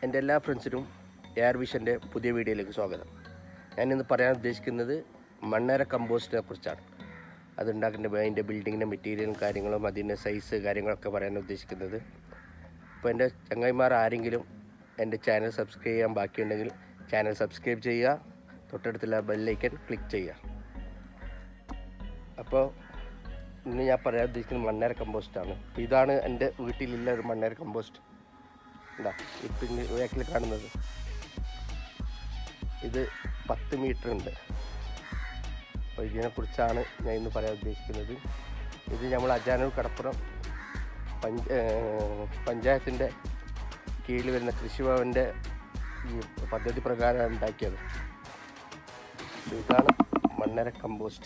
എൻ്റെ എല്ലാ ഫ്രണ്ട്സിനും എയർ വിഷൻ്റെ പുതിയ വീഡിയോയിലേക്ക് സ്വാഗതം ഞാൻ ഇന്ന് പറയാൻ ഉദ്ദേശിക്കുന്നത് മണ്ണേര കമ്പോസ്റ്റിനെ കുറിച്ചാണ് അതുണ്ടാക്കുന്ന അതിൻ്റെ ബിൽഡിങ്ങിൻ്റെ മെറ്റീരിയലും കാര്യങ്ങളും അതിൻ്റെ സൈസ് കാര്യങ്ങളൊക്കെ പറയാൻ ഉദ്ദേശിക്കുന്നത് അപ്പോൾ എൻ്റെ ചങ്ങായിമാർ ആരെങ്കിലും എൻ്റെ ചാനൽ സബ്സ്ക്രൈബ് ചെയ്യാൻ ബാക്കിയുണ്ടെങ്കിൽ ചാനൽ സബ്സ്ക്രൈബ് ചെയ്യുക തൊട്ടടുത്തുള്ള ബെല്ലൈക്കൻ ക്ലിക്ക് ചെയ്യുക അപ്പോൾ ഇന്ന് ഞാൻ പറയാൻ ഉദ്ദേശിക്കുന്നത് മണ്ണേര കമ്പോസ്റ്റാണ് അപ്പോൾ ഇതാണ് എൻ്റെ വീട്ടിലുള്ള ഒരു മണ്ണേര കമ്പോസ്റ്റ് എന്താ ഇപ്പം ബാക്കിൽ കാണുന്നത് ഇത് പത്ത് മീറ്റർ ഉണ്ട് അപ്പോൾ ഇതിനെക്കുറിച്ചാണ് ഞാൻ ഇന്ന് പറയാൻ ഉദ്ദേശിക്കുന്നത് ഇത് നമ്മൾ അജാനൂർ കടപ്പുറം പഞ്ച പഞ്ചായത്തിൻ്റെ കീഴിൽ വരുന്ന കൃഷിഭവൻ്റെ ഈ പദ്ധതി പ്രകാരമാണ് ഉണ്ടാക്കിയത് അപ്പോൾ ഇതാണ് മണ്ണര കമ്പോസ്റ്റ്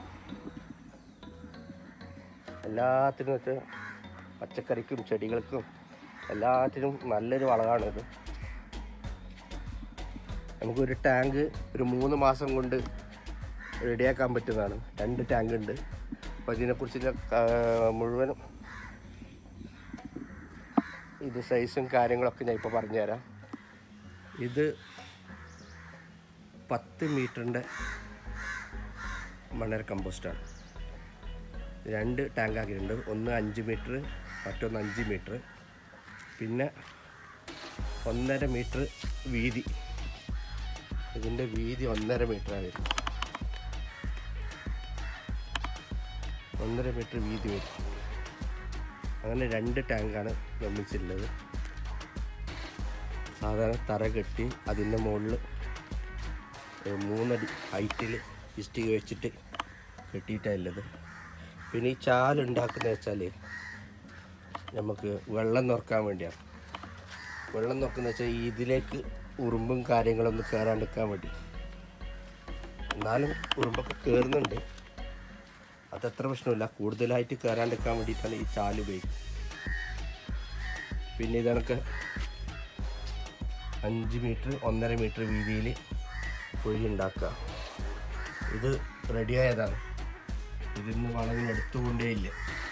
എല്ലാത്തിനും വെച്ചാൽ പച്ചക്കറിക്കും ചെടികൾക്കും എല്ലാത്തിനും നല്ലൊരു വളമാണിത് നമുക്കൊരു ടാങ്ക് ഒരു മൂന്ന് മാസം കൊണ്ട് റെഡിയാക്കാൻ പറ്റുന്നതാണ് രണ്ട് ടാങ്ക് ഉണ്ട് അപ്പോൾ ഇതിനെക്കുറിച്ചുള്ള ആ, മുഴുവനും ഇത് സൈസും കാര്യങ്ങളൊക്കെ ഞാൻ ഇപ്പോൾ പറഞ്ഞുതരാം ഇത് പത്ത് മീറ്ററിൻ്റെ മണൽ കമ്പോസ്റ്റാണ് രണ്ട് ടാങ്ക് ആക്കിയിട്ടുണ്ട് ഒന്ന് അഞ്ച് മീറ്റർ മറ്റൊന്ന് അഞ്ച് മീറ്റർ പിന്നെ ഒന്നര മീറ്റർ വീതി ഇതിൻ്റെ വീതി ഒന്നര മീറ്ററാണ് വരുന്നത് ഒന്നര മീറ്റർ വീതി വരും അങ്ങനെ രണ്ട് ടാങ്കാണ് നിർമ്മിച്ചിട്ടുള്ളത് സാധാരണ തറ കെട്ടി അതിൻ്റെ മുകളിൽ മൂന്നടി ഹൈറ്റിൽ ഇഷ്ടിക വെച്ചിട്ട് കെട്ടിയിട്ടാണ് ഉള്ളത് പിന്നെ ഈ ചാലുണ്ടാക്കുന്നത് വെച്ചാൽ നമുക്ക് വെള്ളം നിറക്കാൻ വേണ്ടിയാണ് വെള്ളം നിറക്കുന്ന വെച്ചാൽ ഇതിലേക്ക് ഉറുമ്പും കാര്യങ്ങളൊന്നും കയറാണ്ടിരിക്കാൻ വേണ്ടി എന്നാലും ഉറുമ്പൊക്കെ കയറുന്നുണ്ട് അതത്ര പ്രശ്നമില്ല കൂടുതലായിട്ട് കയറാണ്ടിരിക്കാൻ വേണ്ടിയിട്ടാണ് ഈ ചാല് ഉപയോഗിക്കുന്നത് പിന്നെ ഇതൊക്കെ അഞ്ച് മീറ്റർ ഒന്നര മീറ്റർ വീതിയിൽ കുഴി ഉണ്ടാക്കുക ഇത് റെഡിയായതാണ് ഇതിന്ന് വളവിന് എടുത്തുകൊണ്ടേയില്ല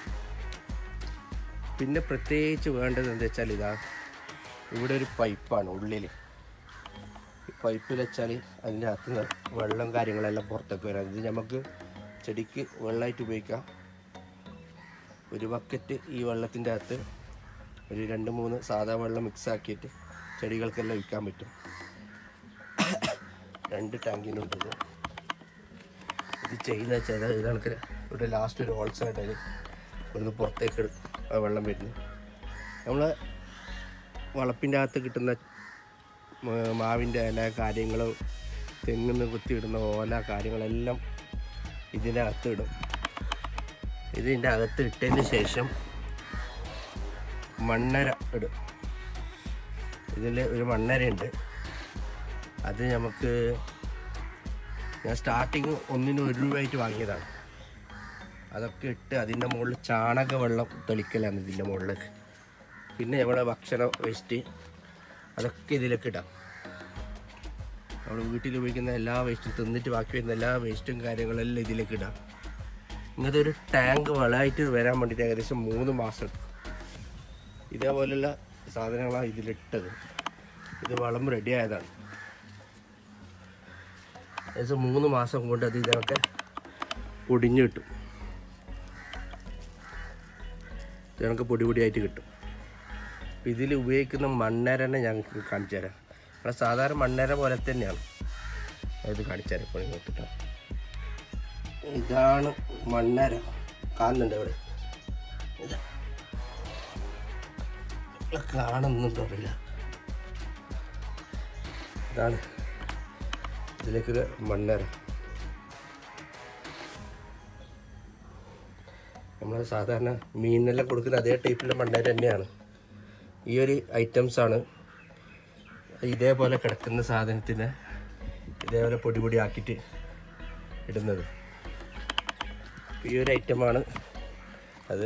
പിന്നെ പ്രത്യേകിച്ച് വേണ്ടത് എന്താ വെച്ചാൽ ഇതാ ഇവിടെ ഒരു പൈപ്പാണ് ഉള്ളിൽ ഈ പൈപ്പിൽ വെച്ചാൽ അതിൻ്റെ അകത്ത് നിന്ന് വെള്ളം കാര്യങ്ങളെല്ലാം പുറത്തേക്ക് വരാം ഇത് നമുക്ക് ചെടിക്ക് വെള്ളമായിട്ട് ഉപയോഗിക്കാം ഒരു ബക്കറ്റ് ഈ വെള്ളത്തിൻ്റെ അകത്ത് ഒരു രണ്ട് മൂന്ന് സാധാ വെള്ളം മിക്സ് ആക്കിയിട്ട് ചെടികൾക്കെല്ലാം വിൽക്കാൻ പറ്റും രണ്ട് ടാങ്കിനുണ്ട് ഇത് ഇത് ചെയ്യുന്ന വെച്ചാൽ ഇത് കണക്കിന് ഇവിടെ ലാസ്റ്റ് ഒരു ഹോൾസ് ആയിട്ട് അത് ഇവിടുന്ന് പുറത്തേക്ക് എടു- ആ വെള്ളം വരുന്നു നമ്മൾ വളപ്പിൻ്റെ അകത്ത് കിട്ടുന്ന മ- മാവിൻ്റെ ഇല കാര്യങ്ങൾ തെങ്ങിന്ന് കുത്തിയിടുന്ന ഓല കാര്യങ്ങളെല്ലാം ഇതിൻ്റെ അകത്ത് ഇടും ഇതിൻ്റെ അകത്ത് ഇട്ടതിന് ശേഷം മണ്ണര ഇടും ഇതിൽ ഒരു മണ്ണരയുണ്ട് അത് നമുക്ക് ഞാൻ സ്റ്റാർട്ടിങ് ഒന്നിന് ഒരു രൂപയായിട്ട് വാങ്ങിയതാണ് അതൊക്കെ ഇട്ട് അതിൻ്റെ മുകളിൽ ചാണക വെള്ളം തെളിക്കലാണ് ഇതിൻ്റെ മുകളിലേക്ക് പിന്നെ നമ്മുടെ ഭക്ഷണ വേസ്റ്റ് അതൊക്കെ ഇതിലേക്ക് ഇടാം നമ്മൾ വീട്ടിൽ ഉപയോഗിക്കുന്ന എല്ലാ വേസ്റ്റും തിന്നിട്ട് ബാക്കി വരുന്ന എല്ലാ വേസ്റ്റും കാര്യങ്ങളെല്ലാം ഇതിലേക്ക് ഇടാം ഇങ്ങനത്തെ ഒരു ടാങ്ക് വളമായിട്ട് വരാൻ വേണ്ടിയിട്ട് ഏകദേശം മൂന്ന് മാസം എടുക്കും ഇതേപോലുള്ള സാധനങ്ങളാണ് ഇതിലിട്ടത് ഇത് വളം റെഡി ആയതാണ് ഏകദേശം മൂന്ന് മാസം കൊണ്ട് അത് ഇതിനൊക്കെ പൊടിഞ്ഞ് കിട്ടും ഇതിനൊക്കെ പൊടി പൊടിയായിട്ട് കിട്ടും അപ്പം ഇതിൽ ഉപയോഗിക്കുന്ന മണ്ണേരനെ ഞങ്ങൾക്ക് കാണിച്ചു തരാം നമ്മുടെ സാധാരണ മണ്ണേര പോലെ തന്നെയാണ് ഇത് കാണിച്ചു തരാം ഇപ്പോൾ നോക്കിട്ടോ ഇതാണ് മണ്ണേര കാണുന്നുണ്ട് ഇവിടെ ഇത്. ഇവിടെ കാണുന്നുണ്ടോ അറിയില്ല ഇതാണ് ഇതിലേക്ക് മണ്ണേര നമ്മൾ സാധാരണ മീനിനെല്ലാം കൊടുക്കുന്ന അതേ ടൈപ്പിലുള്ള മണ്ണേര തന്നെയാണ് ഈ ഒരു ഐറ്റംസാണ് ഇതേപോലെ കിടക്കുന്ന സാധനത്തിന് ഇതേപോലെ പൊടി പൊടി ആക്കിയിട്ട് ഇടുന്നത് ഈ ഒരു ഐറ്റമാണ് അത്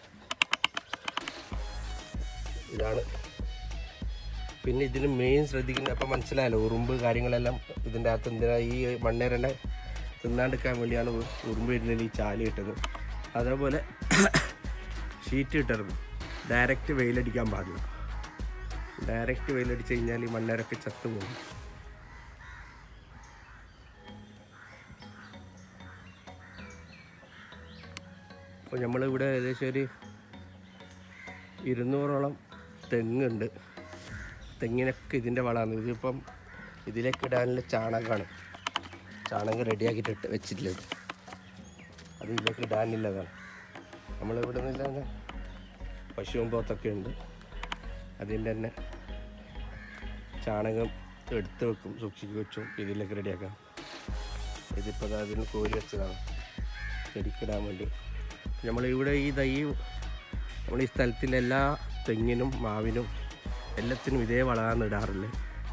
ഇതാണ് പിന്നെ ഇതിന് മെയിൻ ശ്രദ്ധിക്കുന്ന അപ്പം മനസ്സിലായല്ലോ ഉറുമ്പ് കാര്യങ്ങളെല്ലാം ഇതിൻ്റെ അകത്ത് എന്തിനാ ഈ മണ്ണേരൻ്റെ തിന്നാണ്ടിരിക്കാൻ വേണ്ടിയാണ് ഉ- ഉറുമ്പ് വരുന്നതിന് ഈ ചാല് കിട്ടുന്നത് അതേപോലെ ഷീറ്റ് ഇട്ടരുത് ഡയറക്റ്റ് വെയിലടിക്കാൻ പാടില്ല ഡയറക്റ്റ് വെയിലടിച്ച് കഴിഞ്ഞാൽ ഈ മണ്ണരൊക്കെ ചത്തുപോകും അപ്പോൾ നമ്മളിവിടെ ഏകദേശം ഒരു ഇരുന്നൂറോളം തെങ്ങുണ്ട് തെങ്ങിനൊക്കെ ഇതിൻ്റെ വളമാണ് ഇതിപ്പം ഇതിലേക്ക് ഇടാനുള്ള ചാണകമാണ് ചാണകം റെഡിയാക്കിയിട്ട് ഇട്ട് വെച്ചിട്ടുള്ളത് അത് ഇതിലേക്ക് ഇടാനുള്ളതാണ് നമ്മളിവിടെ നിന്ന് പശുവും പോത്തൊക്കെ ഉണ്ട് അതിൻ്റെ തന്നെ ചാണകം എടുത്ത് വെക്കും സൂക്ഷിച്ച് വെച്ചും ഇതിലേക്ക് റെഡിയാക്കാം ഇതിപ്പോൾ ദാ അതിന് കോരി വെച്ചതാണ് ചെടിക്കിടാൻ വേണ്ടി നമ്മളിവിടെ ഈ തൈ നമ്മൾ ഈ സ്ഥലത്തിലെ എല്ലാ തെങ്ങിനും മാവിനും എല്ലാത്തിനും ഇതേ വളമാണ് ഇടാറുള്ളത്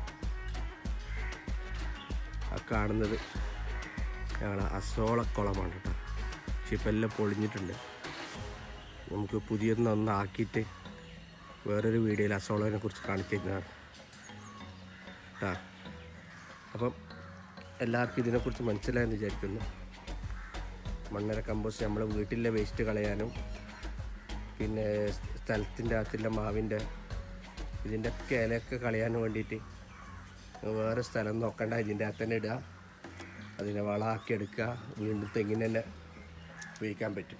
ആ കാണുന്നത് ഞങ്ങളെ അസോളക്കുളമാണ് കേട്ടോ പക്ഷെ ഇപ്പം എല്ലാം പൊളിഞ്ഞിട്ടുണ്ട് നമുക്ക് പുതിയതൊന്ന് ആക്കിയിട്ട് വേറൊരു വീഡിയോയിൽ അസോളനെ കുറിച്ച് കാണിക്കുന്നതാണ് കേട്ടോ അപ്പം എല്ലാവർക്കും ഇതിനെക്കുറിച്ച് മനസ്സിലായെന്ന് വിചാരിക്കുന്നു മണ്ണര കമ്പോസ്റ്റ് നമ്മളെ വീട്ടിലെ വേസ്റ്റ് കളയാനും പിന്നെ സ്ഥലത്തിൻ്റെ അകത്തുള്ള മാവിൻ്റെ ഇതിൻ്റെ ഒക്കെ ഇലയൊക്കെ കളയാൻ വേണ്ടിയിട്ട് വേറെ സ്ഥലം നോക്കണ്ട ഇതിൻ്റെ അകത്ത് തന്നെ ഇടുക അതിനെ വളമാക്കി എടുക്കുക വീണ്ടും തെങ്ങിന് തന്നെ ഉപയോഗിക്കാൻ പറ്റും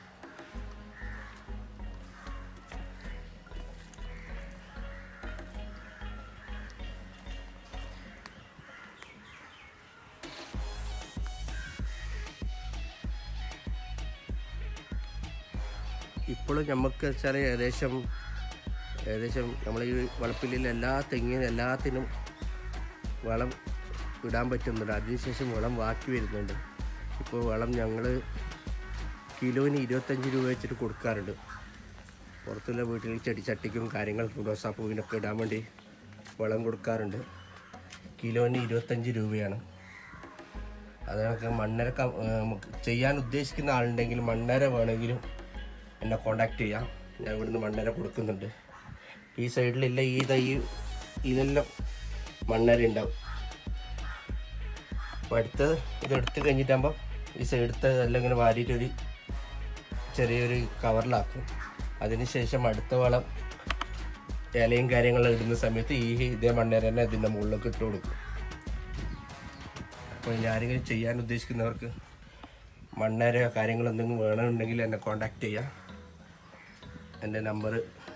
ഇപ്പോഴും നമുക്ക് വെച്ചാൽ ഏകദേശം ഏകദേശം നമ്മൾ ഈ വളപ്പില്ലിൽ എല്ലാ തെങ്ങിനും എല്ലാത്തിനും വളം ഇടാൻ പറ്റുന്നുണ്ട് അതിനുശേഷം വളം ബാക്കി വരുന്നുണ്ട് ഇപ്പോൾ വളം ഞങ്ങൾ കിലോന് ഇരുപത്തഞ്ച് രൂപ വെച്ചിട്ട് കൊടുക്കാറുണ്ട് പുറത്തുള്ള വീട്ടിൽ ചെടിച്ചട്ടിക്കും കാര്യങ്ങൾക്കും റോസാപ്പൂവിനൊക്കെ ഇടാൻ വേണ്ടി വളം കൊടുക്കാറുണ്ട് കിലോന് ഇരുപത്തഞ്ച് രൂപയാണ് അത് കണക്ക് മണ്ണര ക- ഏർ നമുക്ക് ചെയ്യാൻ ഉദ്ദേശിക്കുന്ന ആളുണ്ടെങ്കിൽ മണ്ണര വേണമെങ്കിലും എന്നെ കോണ്ടാക്ട് ചെയ്യാം ഞാൻ ഇവിടുന്ന് മണ്ണര കൊടുക്കുന്നുണ്ട് ഈ സൈഡിലില്ല ഈ തൈ ഇതെല്ലാം മണ്ണര ഉണ്ടാവും അപ്പോൾ അടുത്തത് ഇത് എടുത്ത് കഴിഞ്ഞിട്ടാകുമ്പോൾ ഈ സൈഡത്തെ എല്ലാം ഇങ്ങനെ വാരിയിട്ടൊരു ചെറിയൊരു കവറിലാക്കും അതിനുശേഷം അടുത്ത വളം ഇലയും കാര്യങ്ങളും ഇടുന്ന സമയത്ത് ഈ ഇതേ മണ്ണര തന്നെ അതിൻ്റെ മുകളിലേക്ക് ഇട്ട് കൊടുക്കും അപ്പോൾ ഇനി ആരെങ്കിലും ചെയ്യാൻ ഉദ്ദേശിക്കുന്നവർക്ക് മണ്ണരയോ കാര്യങ്ങളോ എന്തെങ്കിലും വേണമെന്നുണ്ടെങ്കിൽ എന്നെ കോണ്ടാക്ട് ചെയ്യാം എൻ്റെ നമ്പർ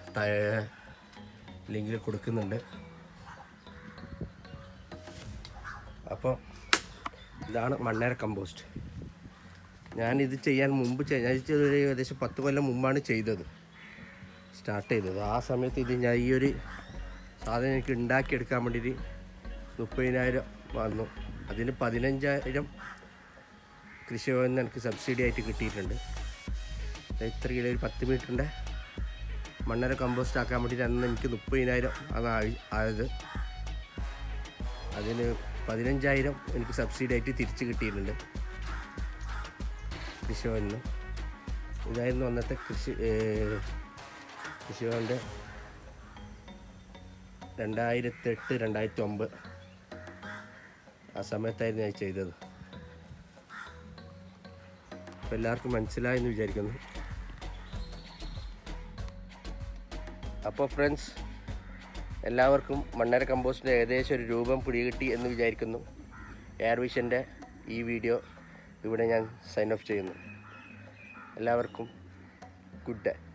ലിങ്കിൽ കൊടുക്കുന്നുണ്ട് അപ്പോൾ ഇതാണ് മണ്ണേര കമ്പോസ്റ്റ് ഞാനിത് ചെയ്യാൻ മുമ്പ് ചെയ്- ഞാൻ ഇത് ഒരു ഏകദേശം പത്ത് കൊല്ലം മുമ്പാണ് ചെയ്തത് സ്റ്റാർട്ട് ചെയ്തത് ആ സമയത്ത് ഇത് ഞാൻ ഈ ഒരു സാധനം എനിക്ക് ഉണ്ടാക്കിയെടുക്കാൻ വേണ്ടിയിട്ട് മുപ്പതിനായിരം വന്നു അതിന് പതിനഞ്ചായിരം കൃഷിഭവനിൽ നിന്ന് എനിക്ക് സബ്സിഡി ആയിട്ട് കിട്ടിയിട്ടുണ്ട് ദേ ഇത്ര കിലോ ഒരു പത്ത് മീറ്ററിൻ്റെ മണ്ണര കമ്പോസ്റ്റ് ആക്കാൻ വേണ്ടിയിട്ട് അന്ന് എനിക്ക് മുപ്പതിനായിരം ആണ് ആയി- ആയത് അതിന് പതിനഞ്ചായിരം എനിക്ക് സബ്സിഡി ആയിട്ട് തിരിച്ച് കിട്ടിയിട്ടുണ്ട് കൃഷിഭവനിൽ നിന്ന് ഇതായിരുന്നു അന്നത്തെ കൃഷി ഏഹ്, കൃഷിഭവൻ്റെ രണ്ടായിരത്തെട്ട് രണ്ടായിരത്തി ഒമ്പത് ആ സമയത്തായിരുന്നു ഞാൻ ചെയ്തത് അപ്പോൾ എല്ലാവർക്കും മനസ്സിലായെന്ന് വിചാരിക്കുന്നു അപ്പോൾ ഫ്രണ്ട്സ് എല്ലാവർക്കും മണ്ണര കമ്പോസ്റ്റിൻ്റെ ഏകദേശം ഒരു രൂപം പിടികിട്ടി എന്ന് വിചാരിക്കുന്നു എയർ വിഷൻ്റെ ഈ വീഡിയോ ഇവിടെ ഞാൻ സൈൻ ഓഫ് ചെയ്യുന്നു എല്ലാവർക്കും ഗുഡ് ഡേ